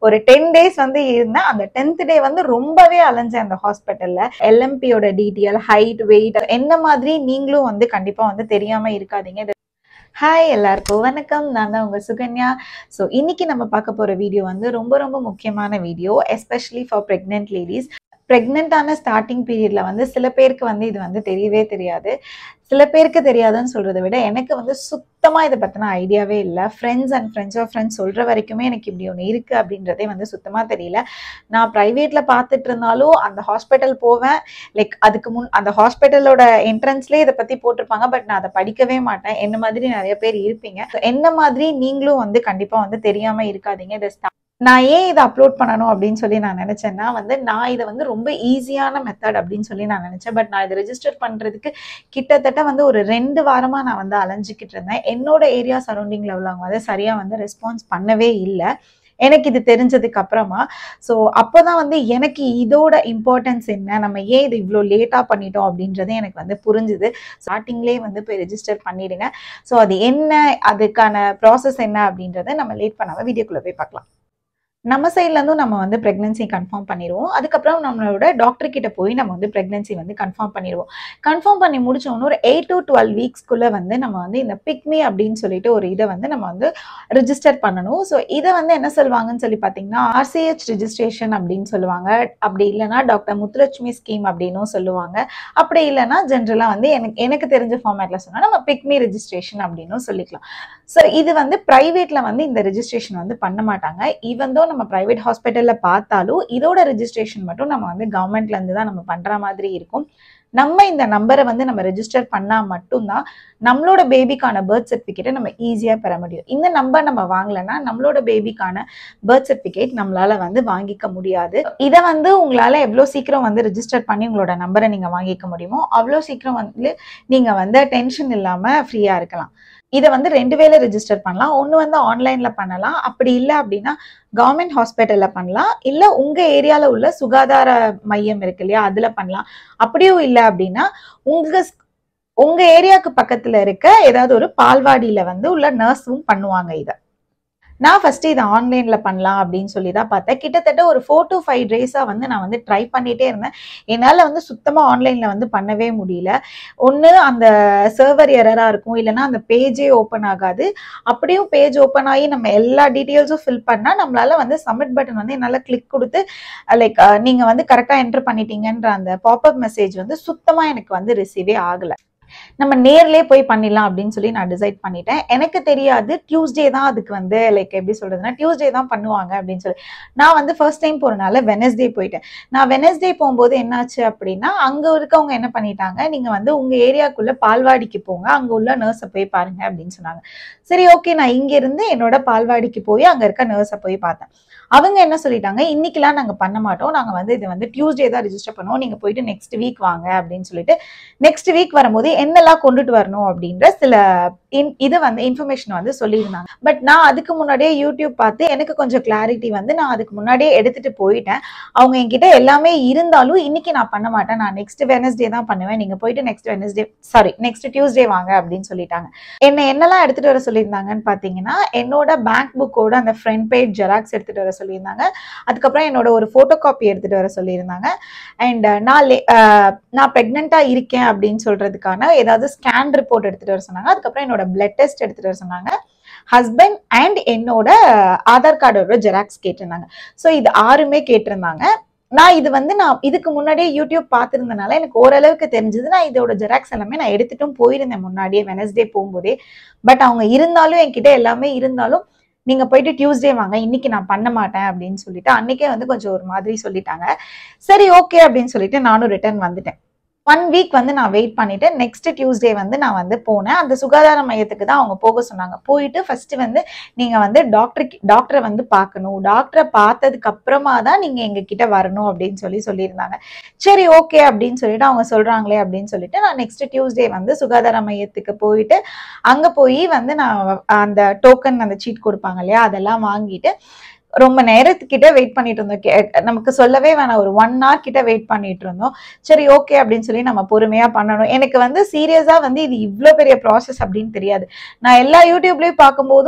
ஒரு ten days வந்து இருந்தேன் அந்த டென்த் டே வந்து ரொம்பவே அலைஞ்சேன் அந்த ஹாஸ்பிட்டல்ல எல்எம்பியோட டீட்டெயில் ஹைட் வெயிட் என்ன மாதிரி நீங்களும் வந்து கண்டிப்பா வந்து தெரியாம இருக்காதீங்க இது ஹாய் எல்லாருக்கும் வணக்கம் நான் தான் உங்க சுகன்யா ஸோ இன்னைக்கு நம்ம பார்க்க போற வீடியோ வந்து ரொம்ப ரொம்ப முக்கியமான video especially for pregnant ladies ப்ரெக்னென்ட்டான ஸ்டார்டிங் பீரியட்ல வந்து சில பேருக்கு வந்து இது வந்து தெரியவே தெரியாது சில பேருக்கு தெரியாதுன்னு சொல்றதை விட எனக்கு வந்து சுத்தமா இதை பத்தின ஐடியாவே இல்லை friends and friends of friends சொல்ற வரைக்குமே எனக்கு இப்படி ஒன்று இருக்கு அப்படின்றதே வந்து சுத்தமா தெரியல நான் ப்ரைவேட்ல பார்த்துட்டு இருந்தாலும் அந்த ஹாஸ்பிட்டல் போவேன் லைக் அதுக்கு முன் அந்த ஹாஸ்பிட்டலோட என்ட்ரன்ஸ்லேயே இதை பத்தி போட்டிருப்பாங்க பட் நான் அதை படிக்கவே மாட்டேன் என்ன மாதிரி நிறைய பேர் இருப்பீங்க So, என்ன மாதிரி நீங்களும் வந்து கண்டிப்பா வந்து தெரியாம இருக்காதீங்க இதை start- நான் ஏன் இதை அப்லோட் பண்ணணும் அப்படின்னு சொல்லி நான் நினைச்சேன்னா வந்து நான் இதை வந்து ரொம்ப ஈஸியான மெத்தட் அப்படின்னு சொல்லி நான் நினைச்சேன் பட் நான் இதை ரெஜிஸ்டர் பண்றதுக்கு கிட்டத்தட்ட வந்து ஒரு ரெண்டு வாரமா நான் வந்து அலைஞ்சிக்கிட்டு இருந்தேன் என்னோட ஏரியா சரௌண்டிங்ல உள்ளவங்க வந்து சரியா வந்து ரெஸ்பான்ஸ் பண்ணவே இல்லை எனக்கு இது தெரிஞ்சதுக்கு அப்புறமா ஸோ அப்போதான் வந்து எனக்கு இதோட இம்பார்ட்டன்ஸ் என்ன நம்ம ஏன் இது இவ்வளோ லேட்டாக பண்ணிட்டோம் அப்படின்றது எனக்கு வந்து புரிஞ்சுது ஸ்டார்டிங்லேயே வந்து போய் ரெஜிஸ்டர் பண்ணிடுங்க ஸோ அது என்ன அதுக்கான ப்ராசஸ் என்ன அப்படின்றத நம்ம லேட் பண்ணாமல் வீடியோக்குள்ளே போய் பார்க்கலாம் நம்ம சைட்லேருந்தும் நம்ம வந்து ப்ரெக்னன்சி கன்ஃபார்ம் பண்ணிடுவோம் அதுக்கப்புறம் நம்மளோட டாக்டர் கிட்ட போய் நம்ம வந்து ப்ரெக்னன்சி வந்து கன்ஃபார்ம் பண்ணிடுவோம் கன்ஃபார்ம் பண்ணி முடிச்சோன்னு ஒரு எயிட் டு டுவெல் வீக்ஸ்க்குள்ளே வந்து நம்ம வந்து இந்த பிக்மி அப்படின்னு சொல்லிட்டு ஒரு இதை வந்து நம்ம வந்து ரிஜிஸ்டர் பண்ணணும் ஸோ இதை வந்து என்ன சொல்லுவாங்கன்னு சொல்லி பார்த்தீங்கன்னா ஆர்சிஹெச் ரிஜிஸ்ட்ரேஷன் அப்படின்னு சொல்லுவாங்க அப்படி இல்லைன்னா டாக்டர் முத்துலட்சுமி ஸ்கீம் அப்படின்னும் சொல்லுவாங்க அப்படி இல்லைன்னா ஜென்ரலாக வந்து எனக்கு எனக்கு தெரிஞ்ச ஃபார்மேட்டில் சொன்னால் நம்ம பிக்மி ரெஜிஸ்ட்ரேஷன் அப்படின்னும் சொல்லிக்கலாம் ஸோ இது வந்து ப்ரைவேட்டில் வந்து இந்த ரெஜிஸ்ட்ரேஷன் வந்து பண்ண மாட்டாங்க ஈவன் தோ நம்ம ப்ரைவேட் ஹாஸ்பிட்டலில் பார்த்தாலும் இதோட ரெஜிஸ்ட்ரேஷன் மட்டும் நம்ம வந்து கவர்மெண்ட்லேருந்து தான் நம்ம பண்ணுற மாதிரி இருக்கும் நம்ம இந்த நம்பரை வந்து நம்ம ரெஜிஸ்டர் பண்ணால் மட்டும்தான் நம்மளோட பேபிக்கான பர்த் சர்டிஃபிகேட்டை நம்ம ஈஸியாக பெற முடியும் இந்த நம்பர் நம்ம வாங்கலைன்னா நம்மளோட பேபிக்கான பர்த் சர்டிஃபிகேட் நம்மளால வந்து வாங்கிக்க முடியாது இதை வந்து உங்களால எவ்வளோ சீக்கிரம் வந்து ரெஜிஸ்டர் பண்ணி உங்களோட நம்பரை நீங்க வாங்கிக்க முடியுமோ அவ்வளோ சீக்கிரம் வந்து நீங்க வந்து டென்ஷன் இல்லாம ஃப்ரீயா இருக்கலாம் இதை வந்து ரெண்டு வேளை ரெஜிஸ்டர் பண்ணலாம் ஒன்று வந்து ஆன்லைன்ல பண்ணலாம் அப்படி இல்லை அப்படின்னா கவர்மெண்ட் ஹாஸ்பிட்டல்ல பண்ணலாம் இல்லை உங்க ஏரியால உள்ள சுகாதார மையம் இருக்கு இல்லையா அதுல பண்ணலாம் அப்படியும் இல்லை அப்படின்னா உங்க உங்க ஏரியாவுக்கு பக்கத்துல இருக்க ஏதாவது ஒரு பால்வாடியில வந்து உள்ள நர்ஸும் பண்ணுவாங்க இதை நான் ஃபர்ஸ்ட் இதை ஆன்லைன்ல பண்ணலாம் அப்படின்னு சொல்லி தான் பார்த்தேன் கிட்டத்தட்ட ஒரு ஃபோர் டு ஃபைவ் டேஸா வந்து நான் வந்து ட்ரை பண்ணிட்டே இருந்தேன் என்னால் வந்து சுத்தமா ஆன்லைன்ல வந்து பண்ணவே முடியல ஒன்று அந்த சர்வர் எரரா இருக்கும் இல்லைன்னா அந்த பேஜே ஓப்பன் ஆகாது அப்படியும் பேஜ் ஓப்பன் ஆகி நம்ம எல்லா டீட்டெயில்ஸும் ஃபில் பண்ணா நம்மளால வந்து சப்மிட் பட்டன் வந்து என்னால் கிளிக் கொடுத்து லைக் நீங்க வந்து கரெக்டாக என்டர் பண்ணிட்டீங்கன்ற அந்த பாப்அப் மெசேஜ் வந்து சுத்தமா எனக்கு வந்து ரிசீவே ஆகல நம்ம நேர்லயே போய் பண்ணிடலாம் அப்படின்னு சொல்லி நான் டிசைட் பண்ணிட்டேன் எனக்கு தெரியாது டியூஸ்டே தான் அதுக்கு வந்து லைக் எப்படி சொல்றதுன்னா டியூஸ்டே தான் பண்ணுவாங்க அப்படின்னு சொல்லி நான் வந்து ஃபர்ஸ்ட் டைம் போறனால வெனஸ்டே போயிட்டேன் நான் வெனஸ்டே போகும்போது என்னாச்சு அப்படின்னா அங்க இருக்கவங்க என்ன பண்ணிட்டாங்க நீங்க வந்து உங்க ஏரியாக்குள்ள பால்வாடிக்கு போங்க அங்க உள்ள நர்ஸை போய் பாருங்க அப்படின்னு சொன்னாங்க சரி ஓகே நான் இங்க இருந்து என்னோட பால்வாடிக்கு போய் அங்க இருக்க நர்ஸை போய் பார்த்தேன் அவங்க என்ன சொல்லிட்டாங்க இன்னைக்கெல்லாம் நாங்க பண்ண மாட்டோம் நாங்க வந்து இது வந்து டியூஸ்டே தான் ரிஜிஸ்டர் பண்ணுவோம் நீங்க போயிட்டு நெக்ஸ்ட் வீக் வாங்க அப்படின்னு சொல்லிட்டு நெக்ஸ்ட் வீக் வரும்போது என்னெல்லாம் கொண்டுட்டு வரணும் அப்படின்ற சில இன் இது வந்து இன்ஃபர்மேஷன் வந்து சொல்லியிருந்தாங்க பட் நான் அதுக்கு முன்னாடியே யூடியூப் பார்த்து எனக்கு கொஞ்சம் கிளாரிட்டி வந்து நான் அதுக்கு முன்னாடியே எடுத்துட்டு போயிட்டேன் அவங்க என்கிட்ட எல்லாமே இருந்தாலும் இன்னைக்கு நான் பண்ண மாட்டேன் நான் நெக்ஸ்ட் வெனஸ்டே தான் பண்ணுவேன் நீங்க போயிட்டு next Wednesday sorry next Tuesday வாங்க அப்படின்னு சொல்லிட்டாங்க என்ன என்னெல்லாம் எடுத்துட்டு வர சொல்லியிருந்தாங்கன்னு பாத்தீங்கன்னா என்னோட பேங்க் புக்கோட அந்த ஃப்ரண்ட் பேஜ் ஜெராக்ஸ் எடுத்துட்டு வர சொல்லியிருந்தாங்க அதுக்கப்புறம் என்னோட ஒரு போட்டோ காப்பி எடுத்துட்டு வர சொல்லியிருந்தாங்க அண்ட் நான் le- ஆஹ் நான் ப்ரெக்னெண்டா இருக்கேன் அப்படின்னு சொல்றதுக்கான ஏதாவது ஸ்கேன் ரிப்போர்ட் எடுத்துட்டு வர சொன்னாங்க அதுக்கப்புறம் என்னோட பிளட் டெஸ்ட் எடுத்துட்டு வர சொன்னாங்க ஹஸ்பண்ட் அண்ட் என்னோட ஆதார் கார்டோட ஜெராக்ஸ் கேட்டிருந்தாங்க ஸோ இது ஆறுமே கேட்டிருந்தாங்க நான் இது வந்து நான் இதுக்கு முன்னாடியே யூடியூப் பார்த்துருந்தனால எனக்கு ஓரளவுக்கு தெரிஞ்சது நான் இதோட ஜெராக்ஸ் எல்லாமே நான் எடுத்துட்டும் போயிருந்தேன் முன்னாடியே வெனஸ்டே போகும்போதே பட் அவங்க இருந்தாலும் என்கிட்ட எல்லாமே இருந்தாலும் நீங்க போயிட்டு டியூஸ்டே வாங்க இன்னைக்கு நான் பண்ண மாட்டேன் அப்படின்னு சொல்லிட்டு அன்னைக்கே வந்து கொஞ்சம் ஒரு மாதிரி சொல்லிட்டாங்க சரி ஓகே அப்படின்னு சொல்லிட்டு நானும் ரிட்டர்ன் வந்துட்டேன் ஒன் வீக் வந்து நான் வெயிட் பண்ணிட்டு நெக்ஸ்ட் டியூஸ்டே வந்து நான் வந்து போனேன் அந்த சுகாதார மையத்துக்கு தான் அவங்க போக சொன்னாங்க போயிட்டு ஃபர்ஸ்ட் வந்து நீங்க வந்து டாக்டர் டாக்டரை வந்து பார்க்கணும் டாக்டரை பார்த்ததுக்கு அப்புறமா தான் நீங்க எங்க கிட்ட வரணும் அப்படின்னு சொல்லி சொல்லியிருந்தாங்க சரி ஓகே அப்படின்னு சொல்லிட்டு அவங்க சொல்றாங்களே அப்படின்னு சொல்லிட்டு நான் நெக்ஸ்ட் டியூஸ்டே வந்து சுகாதார மையத்துக்கு போயிட்டு அங்க போய் வந்து நான் அந்த டோக்கன் அந்த சீட் கொடுப்பாங்க இல்லையா அதெல்லாம் வாங்கிட்டு ரொம்ப நேரத்துக்கிட்ட வெயிட் பண்ணிட்டு இருந்தோம் கே- நமக்கு சொல்லவே வேணாம் ஒரு ஒன் hour கிட்ட வெயிட் பண்ணிட்டு இருந்தோம் சரி ஓகே அப்படின்னு சொல்லி நம்ம பொறுமையா பண்ணணும் எனக்கு வந்து சீரியஸா வந்து இது இவ்ளோ பெரிய ப்ராசஸ் அப்படின்னு தெரியாது நான் எல்லா யூடியூப்லயும் பார்க்கும்போதும்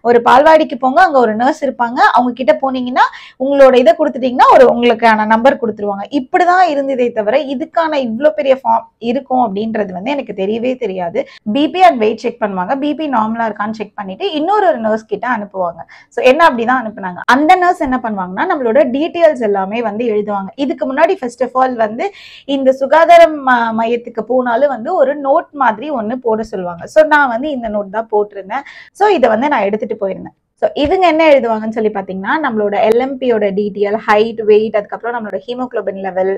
ஒரு பால்வாடிக்கு போங்க அங்க ஒரு நர்ஸ் இருப்பாங்க அவங்க கிட்ட போனீங்கன்னா உங்களோட இதை கொடுத்துட்டீங்கன்னா ஒரு உங்களுக்கான நம்பர் கொடுத்துருவாங்க இப்படிதான் இருந்ததே தவிர இதுக்கான இவ்ளோ பெரிய ஃபார்ம் இருக்கும் அப்படின்றது வந்து எனக்கு தெரியவே தெரியாது பிபி அண்ட் வெயிட் செக் பண்ணுவாங்க பிபி நார்மலா இருக்கான்னு செக் பண்ணிட்டு இன்னொரு ஒரு நர்ஸ் கிட்ட அனுப்புவாங்க ஸோ என்ன அப்படிதான் அனுப்புனாங்க அந்த நர்ஸ் என்ன பண்ணுவாங்கன்னா நம்மளோட டீட்டெயில்ஸ் எல்லாமே வந்து எழுதுவாங்க இதுக்கு முன்னாடி ஃபர்ஸ்ட் ஆஃப் ஆல் வந்து இந்த சுகாதார ம- மையத்துக்கு போனாலும் வந்து ஒரு நோட் மாதிரி ஒன்று போட சொல்லுவாங்க ஸோ நான் வந்து இந்த நோட் தான் போட்டிருந்தேன் ஸோ இதை வந்து நான் எடுத்துட்டு போயிருந்தேன் ஸோ இவங்க என்ன எழுதுவாங்கன்னு சொல்லி பார்த்தீங்கன்னா நம்மளோட எல்எம்பியோட டீட்டெயில் ஹைட் வெயிட் அதுக்கப்புறம் நம்மளோட ஹீமோக்ளோபின் லெவல்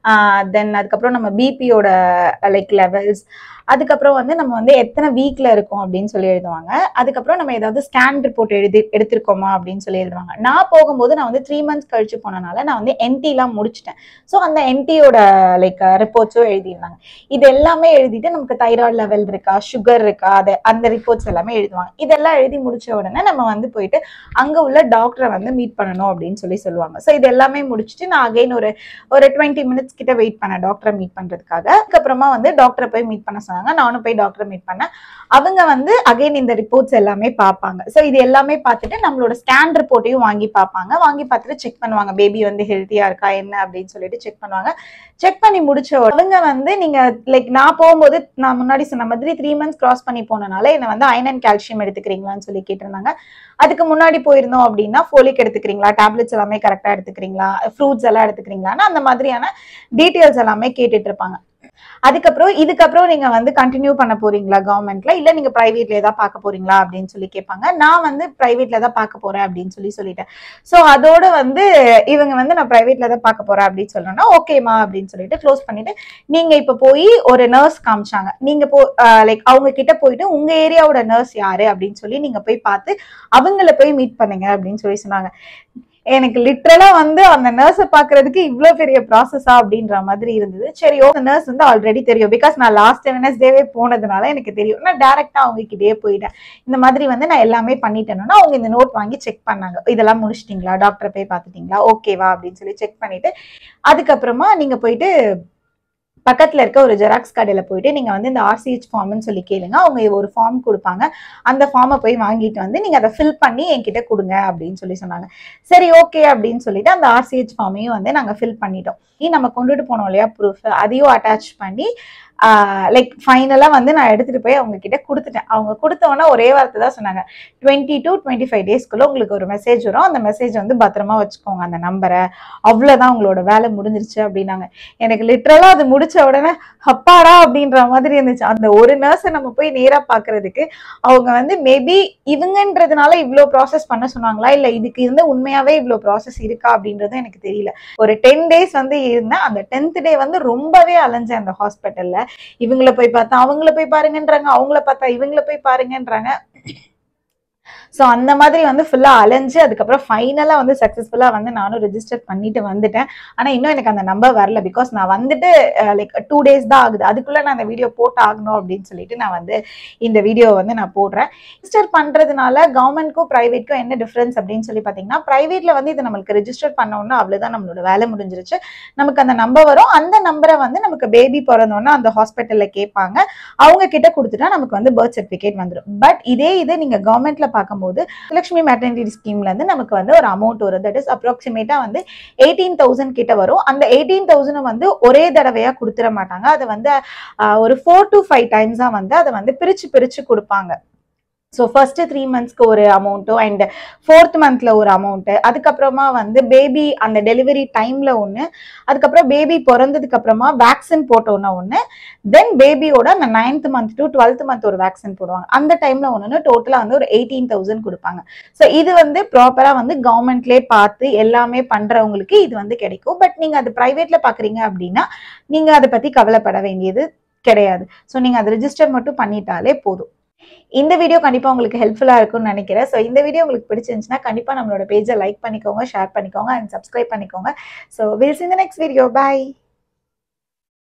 தென் அதுக்கப்புறம் நம்ம பிபியோட லைக் லெவல்ஸ் அதுக்கப்புறம் வந்து நம்ம வந்து எத்தனை வீக்ல இருக்கோம் அப்படின்னு சொல்லி எழுதுவாங்க அதுக்கப்புறம் நம்ம ஏதாவது ஸ்கேன் ரிப்போர்ட் எழுதி எடுத்திருக்கோமா அப்படின்னு சொல்லி எழுதுவாங்க நான் போகும்போது நான் வந்து த்ரீ மந்த்ஸ் கழிச்சு போனனால நான் வந்து என்டிலாம் முடிச்சிட்டேன் ஸோ அந்த என்டியோட லைக் ரிப்போர்ட்ஸும் எழுதியிருந்தாங்க இது எல்லாமே எழுதிட்டு நமக்கு தைராய்டு லெவல் இருக்கா சுகர் இருக்கா அது அந்த ரிப்போர்ட்ஸ் எல்லாமே எழுதுவாங்க இதெல்லாம் எழுதி முடிச்ச உடனே நம்ம வந்து போயிட்டு அங்க உள்ள டாக்டரை வந்து மீட் பண்ணணும் அப்படின்னு சொல்லி சொல்லுவாங்க ஸோ இது எல்லாமே முடிச்சுட்டு நான் அகைன் ஒரு ஒரு டுவெண்ட்டி மினிட்ஸ் கிட்ட வெயிட் பண்ணேன் டாக்டரை மீட் பண்றதுக்காக அதுக்கப்புறமா வந்து டாக்டரை போய் மீட் பண்ண சொன்னாங்க நானும் போய் டாக்டரை மீட் பண்ணேன் அவங்க வந்து அகைன் இந்த ரிப்போர்ட்ஸ் எல்லாமே பார்ப்பாங்க ஸோ இது எல்லாமே பார்த்துட்டு நம்மளோட ஸ்கேன் ரிப்போர்ட்டையும் வாங்கி பார்ப்பாங்க வாங்கி பார்த்துட்டு செக் பண்ணுவாங்க பேபி வந்து ஹெல்த்தியா இருக்கா என்ன அப்படின்னு சொல்லிட்டு செக் பண்ணுவாங்க செக் பண்ணி முடிச்ச உடனே அவங்க வந்து நீங்க லைக் நான் போகும்போது நான் முன்னாடி சொன்ன மாதிரி த்ரீ மந்த்ஸ் கிராஸ் பண்ணி போனனால என்ன வந்து அயன் அண்ட் கால்சியம் எடுத்துக்கிறீங்களான்னு சொல்லி கேட்டிருந்தாங்க அதுக்கு முன்னாடி போயிருந்தோம் அப்படின்னா ஃபோலிக் எடுத்துக்கிறீங்களா டேப்லெட்ஸ் எல்லாமே கரெக்டா எடுத்துக்கிறீங்களா ஃப்ரூட்ஸ் எல்லாம் எடுத்துக்கிறீங்களான்னு அந்த மாதிரியான டீட்டெயில்ஸ் எல்லாமே கேட்டுட்டு இருப்பாங்க அதுக்கப்புறம் இதுக்கப்புறம் நீங்க வந்து கண்டினியூ பண்ண போறீங்களா கவர்மெண்ட்ல இல்ல நீங்க பிரைவேட்ல ஏதாவது பார்க்க போறீங்களா அப்படின்னு சொல்லி கேட்பாங்க நான் வந்து பிரைவேட்ல தான் பார்க்க போறேன் அப்படின்னு சொல்லி சொல்லிட்டேன் சோ அதோட வந்து இவங்க வந்து நான் பிரைவேட்ல தான் பார்க்க போறேன் அப்படின்னு சொல்லணும்னா ஓகேமா அப்படின்னு சொல்லிட்டு க்ளோஸ் பண்ணிட்டு நீங்க இப்ப போய் ஒரு நர்ஸ் காமிச்சாங்க நீங்க போ லைக் அவங்க கிட்ட போயிட்டு உங்க ஏரியாவோட நர்ஸ் யாரு அப்படின்னு சொல்லி நீங்க போய் பார்த்து அவங்கள போய் மீட் பண்ணுங்க அப்படின்னு சொல்லி சொன்னாங்க எனக்கு லிட்ரலா வந்து அந்த நர்ஸை பாக்குறதுக்கு இவ்ளோ பெரிய ப்ராசஸா அப்படின்ற மாதிரி இருந்தது சரி ஓ நர்ஸ் வந்து ஆல்ரெடி தெரியும் பிகாஸ் நான் லாஸ்ட் வெனஸ்டேவே போனதுனால எனக்கு தெரியும் நான் டேரக்டா அவங்க கிட்டயே போயிட்டேன் இந்த மாதிரி வந்து நான் எல்லாமே பண்ணிட்டேன்னா அவங்க இந்த நோட் வாங்கி செக் பண்ணாங்க இதெல்லாம் முடிச்சிட்டீங்களா டாக்டரை போய் பார்த்துட்டீங்களா ஓகேவா அப்படின்னு சொல்லி செக் பண்ணிட்டு அதுக்கப்புறமா நீங்க போயிட்டு பக்கத்துல இருக்க ஒரு ஜெராக்ஸ் கடையில போயிட்டு நீங்க வந்து இந்த ஆர்சிஹெச் ஃபார்ம்னு சொல்லி கேளுங்க அவங்க ஒரு ஃபார்ம் கொடுப்பாங்க அந்த ஃபார்மை போய் வாங்கிட்டு வந்து நீங்க அதை ஃபில் பண்ணி என்கிட்ட கொடுங்க அப்படின்னு சொல்லி சொன்னாங்க சரி ஓகே அப்படின்னு சொல்லிட்டு அந்த ஆர்சிஹெச் ஃபார்மையும் வந்து நாங்க ஃபில் பண்ணிட்டோம் நீ நம்ம கொண்டுட்டு போனோம் இல்லையா ப்ரூஃப் அதையும் அட்டாச் பண்ணி லைக் ஃபைனலா வந்து நான் எடுத்துட்டு போய் அவங்க கிட்ட கொடுத்துட்டேன் அவங்க கொடுத்தவொன்னே ஒரே வார்த்தை தான் சொன்னாங்க டுவெண்ட்டி டு டுவெண்ட்டி ஃபைவ் டேஸ்க்குள்ள உங்களுக்கு ஒரு மெசேஜ் வரும் அந்த மெசேஜ் வந்து பத்திரமா வச்சுக்கோங்க அந்த நம்பரை அவ்வளவுதான் உங்களோட வேலை முடிஞ்சிருச்சு அப்படின்னாங்க எனக்கு லிட்ரலா அது முடிச்ச உடனே அப்பாடா அப்படின்ற மாதிரி இருந்துச்சு அந்த ஒரு நர்ஸை நம்ம போய் நேரா பாக்குறதுக்கு அவங்க வந்து மேபி இவங்கன்றதுனால இவ்ளோ ப்ராசஸ் பண்ண சொன்னாங்களா இல்ல இதுக்கு இருந்து உண்மையாவே இவ்ளோ ப்ராசஸ் இருக்கா அப்படின்றதும் எனக்கு தெரியல ஒரு டென் டேஸ் வந்து இருந்தேன் அந்த டென்த் டே வந்து ரொம்பவே அலைஞ்சேன் அந்த ஹாஸ்பிட்டல்ல இவங்கள போய் பார்த்தா அவங்கள போய் பாருங்கன்றாங்க அவங்கள பார்த்தா இவங்கள போய் பாருங்கன்றாங்க ஸோ அந்த மாதிரி வந்து ஃபுல்லா அலைஞ்சு அதுக்கப்புறம் ஃபைனலா வந்து சக்சஸ்ஃபுல்லா வந்து நானும் ரெஜிஸ்டர் பண்ணிட்டு வந்துட்டேன் ஆனா இன்னும் எனக்கு அந்த நம்பர் வரல பிகாஸ் நான் வந்துட்டு லைக் டூ டேஸ் தான் ஆகுது அதுக்குள்ள நான் அந்த வீடியோ போட்டு ஆகணும் அப்படின்னு சொல்லிட்டு நான் வந்து இந்த வீடியோ வந்து நான் போடுறேன் ரெஜிஸ்டர் பண்றதுனால கவர்மெண்ட்க்கும் பிரைவேட்க்கும் என்ன டிஃபரன்ஸ் அப்படின்னு சொல்லி பாத்தீங்கன்னா பிரைவேட்ல வந்து இது நம்மளுக்கு ரெஜிஸ்டர் பண்ணோம்னா அவ்வளவுதான் நம்மளோட வேலை முடிஞ்சிருச்சு நமக்கு அந்த நம்பர் வரும் அந்த நம்பரை வந்து நமக்கு பேபி பிறந்தோன்னா அந்த ஹாஸ்பிட்டல்ல கேட்பாங்க அவங்க கிட்ட கொடுத்துட்டா நமக்கு வந்து பர்த் சர்டிபிகேட் வந்துடும் பட் இதே இது நீங்க கவர்மெண்ட்ல பார்க்கும்போது லட்சுமி மெட்டர்னிட்டி ஸ்கீம்ல இருந்து நமக்கு வந்து ஒரு அமௌண்ட் வரும் தட் இஸ் அப்ராக்சிமேட்டா வந்து எயிட்டீன் தௌசண்ட் கிட்ட வரும் அந்த எயிட்டீன் தௌசண்ட் வந்து ஒரே தடவையா கொடுத்துட மாட்டாங்க அதை வந்து ஆஹ், ஒரு ஃபோர் டு ஃபைவ் டைம்ஸா வந்து அதை வந்து பிரிச்சு பிரிச்சு கொடுப்பாங்க ஸோ ஃபர்ஸ்ட் த்ரீ மந்த்ஸ்க்கு ஒரு அமௌண்ட்டும் அண்ட் ஃபோர்த் மந்த்ல ஒரு அமௌண்ட்டு அதுக்கப்புறமா வந்து பேபி அந்த டெலிவரி டைம்ல ஒன்று அதுக்கப்புறம் பேபி பிறந்ததுக்கு அப்புறமா வேக்சின் போட்டோன்னா ஒன்று தென் பேபியோட அந்த ninth month to twelfth month ஒரு வேக்சின் போடுவாங்க அந்த டைம்ல ஒன்று டோட்டலாக வந்து ஒரு எயிட்டீன் தௌசண்ட் கொடுப்பாங்க ஸோ இது வந்து ப்ராப்பராக வந்து கவர்மெண்ட்லேயே பார்த்து எல்லாமே பண்றவங்களுக்கு இது வந்து கிடைக்கும் பட் நீங்க அது பிரைவேட்ல பாக்குறீங்க அப்படின்னா நீங்க அதை பத்தி கவலைப்பட வேண்டியது கிடையாது ஸோ நீங்க அதை ரிஜிஸ்டர் மட்டும் பண்ணிட்டாலே போதும் இந்த வீடியோ கண்டிப்பா உங்களுக்கு ஹெல்ப்ஃபுல்லா இருக்கும்னு நினைக்கிறேன் ஸோ இந்த வீடியோ உங்களுக்கு பிடிச்சிருந்துச்சுன்னா கண்டிப்பா நம்மளோட பேஜை லைக் பண்ணிக்கோங்க ஷேர் பண்ணிக்கோங்க அண்ட் சப்ஸ்கிரைப் பண்ணிக்கோங்க ஸோ வில் இந்த நெக்ஸ்ட் வீடியோ பை